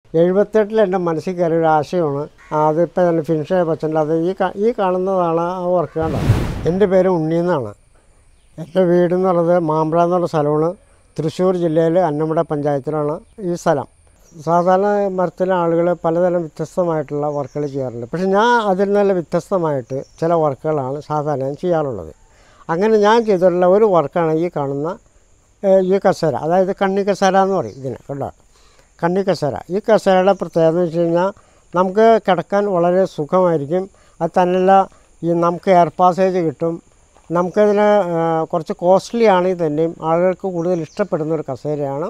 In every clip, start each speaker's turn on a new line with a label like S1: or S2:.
S1: എഴുപത്തെട്ടിൽ എൻ്റെ മനസ്സിൽ കയറിയ ഒരു ആശയമാണ് അതിപ്പോൾ തന്നെ ഫിനിഷ് ആയ പറ്റുന്നുണ്ട് അത് ഈ കാ- ഈ കാണുന്നതാണ് ആ വർക്ക് കണ്ടോ എൻ്റെ പേര് ഉണ്ണീന്നാണ് എൻ്റെ വീട് എന്ന് പറയുന്നത് മാമ്പ്ര എന്നുള്ള സ്ഥലമാണ് തൃശ്ശൂർ ജില്ലയിൽ അന്നമട പഞ്ചായത്തിലാണ് ഈ സ്ഥലം സാധാരണ മരത്തിലെ ആളുകൾ പലതരം വ്യത്യസ്തമായിട്ടുള്ള വർക്കുകൾ ചെയ്യാറുണ്ട് പക്ഷെ ഞാൻ അതിൽ നിന്നെല്ലാം വ്യത്യസ്തമായിട്ട് ചില വർക്കുകളാണ് സാധാരണ ഞാൻ ചെയ്യാറുള്ളത് അങ്ങനെ ഞാൻ ചെയ്തിട്ടുള്ള ഒരു വർക്കാണ് ഈ കാണുന്ന ഏഹ്, ഈ കസേര അതായത് കണ്ണി കസേര എന്ന് പറയും ഇതിനെ കണ്ടോ കണ്ണി കസേര ഈ കസേരയുടെ പ്രത്യേകത എന്ന് വെച്ച് കഴിഞ്ഞാൽ നമുക്ക് കിടക്കാൻ വളരെ സുഖമായിരിക്കും അത് തന്നെയല്ല ഈ നമുക്ക് എയർ പാസേജ് കിട്ടും നമുക്കതിന് ആ, കുറച്ച് കോസ്റ്റ്ലി ആണെങ്കിൽ തന്നെയും ആളുകൾക്ക് കൂടുതൽ ഇഷ്ടപ്പെടുന്ന ഒരു കസേരയാണ്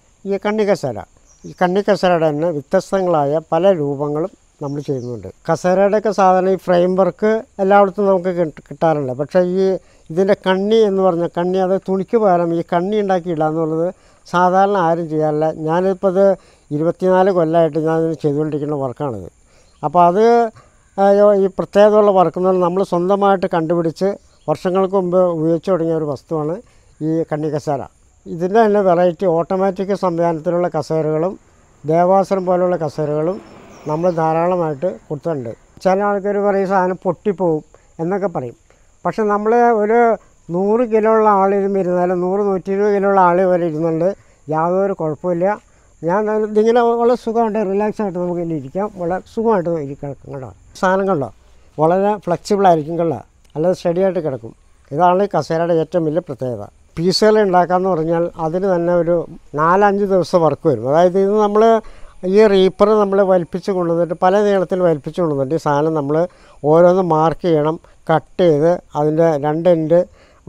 S1: ഈ കണ്ണി കസേര ഈ കണ്ണി കസേരയുടെ തന്നെ വ്യത്യസ്തങ്ങളായ പല രൂപങ്ങളും നമ്മൾ ചെയ്യുന്നുണ്ട് കസേരയുടെയൊക്കെ സാധാരണ ഈ ഫ്രെയിം വർക്ക് എല്ലായിടത്തും നമുക്ക് കിട്ട- കിട്ടാറുണ്ട് പക്ഷേ ഈ ഇതിൻ്റെ കണ്ണി എന്ന് പറഞ്ഞ കണ്ണി അത് തുണിക്ക് പകരം ഈ കണ്ണി ഉണ്ടാക്കിയില്ല എന്നുള്ളത് സാധാരണ ആരും ചെയ്യാറില്ല ഞാനിപ്പോൾ ഇത് ഇരുപത്തിനാല് കൊല്ലമായിട്ട് ഞാനിത് ചെയ്തുകൊണ്ടിരിക്കുന്ന വർക്കാണിത് അപ്പോൾ അത് ആ, ഈ പ്രത്യേകതയുള്ള വർക്ക് എന്ന് പറഞ്ഞാൽ നമ്മൾ സ്വന്തമായിട്ട് കണ്ടുപിടിച്ച് വർഷങ്ങൾക്ക് മുമ്പ് ഉപയോഗിച്ച് തുടങ്ങിയ ഒരു വസ്തുവാണ് ഈ കണ്ണി കസേര ഇതിൻ്റെ തന്നെ വെറൈറ്റി ഓട്ടോമാറ്റിക് സംവിധാനത്തിലുള്ള കസേരകളും ദേവാസനം പോലുള്ള കസേരകളും നമ്മൾ ധാരാളമായിട്ട് കൊടുത്തിട്ടുണ്ട് ചില ആൾക്കാർ പറയും സാധനം പൊട്ടിപ്പോവും എന്നൊക്കെ പറയും പക്ഷെ നമ്മൾ ഒരു നൂറ് കിലോ ഉള്ള ആൾ ഇരുന്നാലും നൂറ് നൂറ്റി ഇരുപത് കിലോ ഉള്ള ആൾ വരെ ഇരുന്നുണ്ട് യാതൊരു കുഴപ്പമില്ല ഞാൻ ഇതിങ്ങനെ വളരെ സുഖമായിട്ട് റിലാക്സ് ആയിട്ട് നമുക്ക് ഇനി ഇരിക്കാം വളരെ സുഖമായിട്ട് ഇരിക്കാം കേട്ടോ സാധനം കണ്ടോ വളരെ ഫ്ലെക്സിബിൾ ആയിരിക്കും കണ്ടോ അല്ലാതെ സ്റ്റഡി ആയിട്ട് കിടക്കും ഇതാണ് ഈ കസേരയുടെ ഏറ്റവും വലിയ പ്രത്യേകത പീസുകൾ ഉണ്ടാക്കാമെന്ന് പറഞ്ഞാൽ അതിന് തന്നെ ഒരു നാലഞ്ച് ദിവസം വർക്ക് വരും അതായത് ഇത് നമ്മൾ ഈ റീപ്പർ നമ്മൾ വലിപ്പിച്ച് കൊണ്ടുവന്നിട്ട് പല നീളത്തിൽ വലിപ്പിച്ച് കൊണ്ടുവന്നിട്ട് ഈ സാധനം നമ്മൾ ഓരോന്ന് മാർക്ക് ചെയ്യണം കട്ട് ചെയ്ത് അതിൻ്റെ രണ്ട് എൻഡ്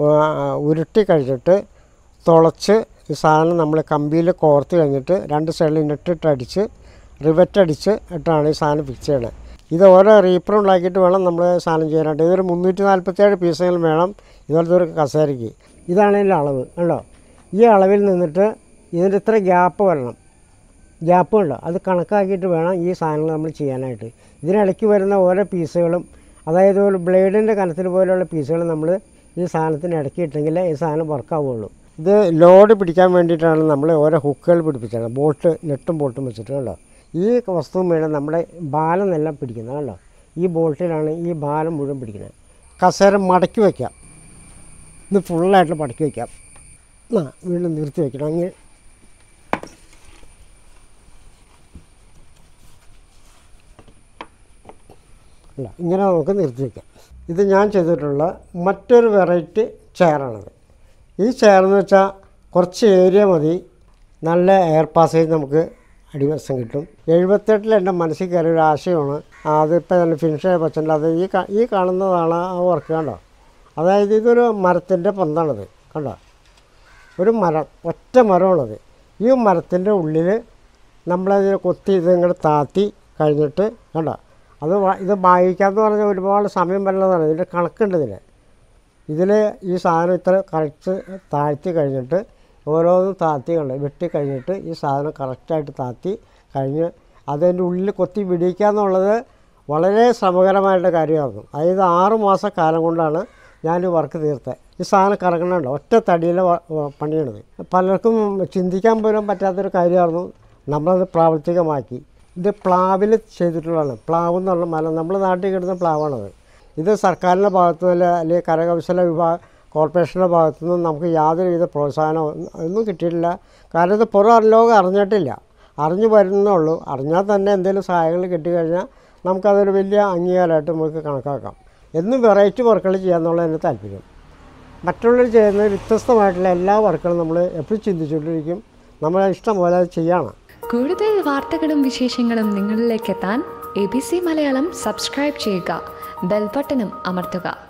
S1: ഉരുട്ടി കഴിഞ്ഞിട്ട് തുളച്ച് ഈ സാധനം നമ്മൾ കമ്പിയിൽ കോർത്ത് കഴിഞ്ഞിട്ട് രണ്ട് സൈഡിൽ ഇട്ടിട്ട് അടിച്ച് റിവറ്റ് അടിച്ച് ഇട്ടാണ് ഈ സാധനം ഫിക്സ് ചെയ്യണത് ഇത് ഓരോ റീപ്പർ ഉണ്ടാക്കിയിട്ട് വേണം നമ്മൾ സാധനം ചെയ്യാനായിട്ട് ഇതൊരു മുന്നൂറ്റി നാൽപ്പത്തേഴ് പീസുകൾ വേണം ഇതുപോലത്തെ ഒരു കസേരയ്ക്ക് ഇതാണ് ഇതിൻ്റെ അളവ് കണ്ടോ ഈ അളവിൽ നിന്നിട്ട് ഇതിൻ്റെ ഇത്ര ഗ്യാപ്പ് വരണം ഗ്യാപ്പ് ഉണ്ടോ അത് കണക്കാക്കിയിട്ട് വേണം ഈ സാധനങ്ങൾ നമ്മൾ ചെയ്യാനായിട്ട് ഇതിനിടയ്ക്ക് വരുന്ന ഓരോ പീസുകളും അതായത് ഒരു ബ്ലേഡിൻ്റെ കനത്തിൽ പോലെയുള്ള പീസുകൾ നമ്മൾ ഈ സാധനത്തിന് ഇടയ്ക്ക് ഇട്ടെങ്കിലേ ഈ സാധനം വർക്കാവുള്ളൂ ഇത് ലോഡ് പിടിക്കാൻ വേണ്ടിയിട്ടാണ് നമ്മൾ ഓരോ ഹുക്കുകൾ പിടിപ്പിച്ചത് ബോട്ട് നെട്ടും ബോട്ടും വെച്ചിട്ട് കണ്ടോ ഈ വസ്തു വേണം നമ്മുടെ ബാലം എല്ലാം പിടിക്കുന്നത് കണ്ടോ ഈ ബോട്ടിലാണ് ഈ ബാലം മുഴുവൻ പിടിക്കുന്നത് കസേര മടക്കി വയ്ക്കാം ഇത് ഫുള്ളായിട്ട് മടക്കി വയ്ക്കാം ആ വീണ്ടും നിർത്തി വയ്ക്കണം അങ്ങനെ അല്ല ഇങ്ങനെ നമുക്ക് നിർത്തി വയ്ക്കാം ഇത് ഞാൻ ചെയ്തിട്ടുള്ള മറ്റൊരു വെറൈറ്റി ചെയറാണത് ഈ ചെയർ എന്ന് വെച്ചാൽ കുറച്ച് ഏരിയ മതി നല്ല എയർ പാസേജ് നമുക്ക് അടിവശം കിട്ടും എഴുപത്തെട്ടിൽ എൻ്റെ മനസ്സിൽ കയറിയ ഒരു ആശയമാണ് അതിപ്പോൾ തന്നെ ഫിനിഷ് ആയ പറ്റുന്നുണ്ട് അത് ഈ കാ- ഈ കാണുന്നതാണ് ആ വർക്ക് കണ്ടോ അതായത് ഇതൊരു മരത്തിൻ്റെ പൊന്താണത് കണ്ടോ ഒരു മരം ഒറ്റ മരമാണത് ഈ മരത്തിൻ്റെ ഉള്ളിൽ നമ്മളതിനെ കൊത്തി ഇത് ഇങ്ങോട്ട് താത്തി കഴിഞ്ഞിട്ട് കണ്ടോ അത് വ- ഇത് വായിക്കാമെന്ന് പറഞ്ഞാൽ ഒരുപാട് സമയം വരുന്നതാണ് ഇതിൻ്റെ കണക്കുണ്ട് ഇതിൽ ഇതിൽ ഈ സാധനം ഇത്ര കറക്റ്റ് താഴ്ത്തി കഴിഞ്ഞിട്ട് ഓരോന്നും താത്തി കണ്ട് വെട്ടി കഴിഞ്ഞിട്ട് ഈ സാധനം കറക്റ്റായിട്ട് താത്തി കഴിഞ്ഞ് അതിൻ്റെ ഉള്ളിൽ കൊത്തി പിടിക്കുക എന്നുള്ളത് വളരെ ശ്രമകരമായിട്ട് കാര്യമായിരുന്നു അതായത് ആറ് മാസ കാലം കൊണ്ടാണ് ഞാൻ ഈ വർക്ക് തീർത്തത് ഈ സാധനം കറങ്ങണുണ്ട് ഒറ്റ തടിയിലെ വ- വ- പണിയാണിത് പലർക്കും ചിന്തിക്കാൻ പോലും പറ്റാത്തൊരു കാര്യമായിരുന്നു നമ്മളത് പ്രാവർത്തികമാക്കി ഇത് പ്ലാവിൽ ചെയ്തിട്ടുള്ളതാണ് പ്ലാവ് എന്ന് പറഞ്ഞ മല നമ്മുടെ നാട്ടിൽ കിട്ടുന്ന പ്ലാവാണത് ഇത് സർക്കാരിൻ്റെ ഭാഗത്തു നിന്ന് അല്ലെങ്കിൽ കരകൗശല വിഭാഗ കോർപ്പറേഷൻ്റെ ഭാഗത്തു നിന്നും നമുക്ക് യാതൊരുവിധ പ്രോത്സാഹനമോ ഒന്നും- ഒന്നും കിട്ടിയിട്ടില്ല കാരണം ഇത് പുറം ലോകം അറിഞ്ഞിട്ടില്ല അറിഞ്ഞു വരുന്നുള്ളൂ അറിഞ്ഞാൽ തന്നെ എന്തെങ്കിലും സഹായങ്ങൾ കിട്ടിക്കഴിഞ്ഞാൽ നമുക്കതൊരു വലിയ അംഗീകാരമായിട്ട് നമുക്ക് കണക്കാക്കാം എന്നും വെറൈറ്റി വർക്കുകൾ ചെയ്യാമെന്നുള്ള എൻ്റെ താല്പര്യം മറ്റുള്ളവർ ചെയ്യുന്ന വ്യത്യസ്തമായിട്ടുള്ള എല്ലാ വർക്കുകളും നമ്മൾ എപ്പോഴും ചിന്തിച്ചുകൊണ്ടിരിക്കും നമ്മളെ ഇഷ്ടം പോലെ അത് ചെയ്യണം
S2: കൂടുതൽ വാർത്തകളും വിശേഷങ്ങളും നിങ്ങളിലേക്ക് എത്താൻ A B C Malayalam subscribe ചെയ്യുക ബെൽബട്ടനും അമർത്തുക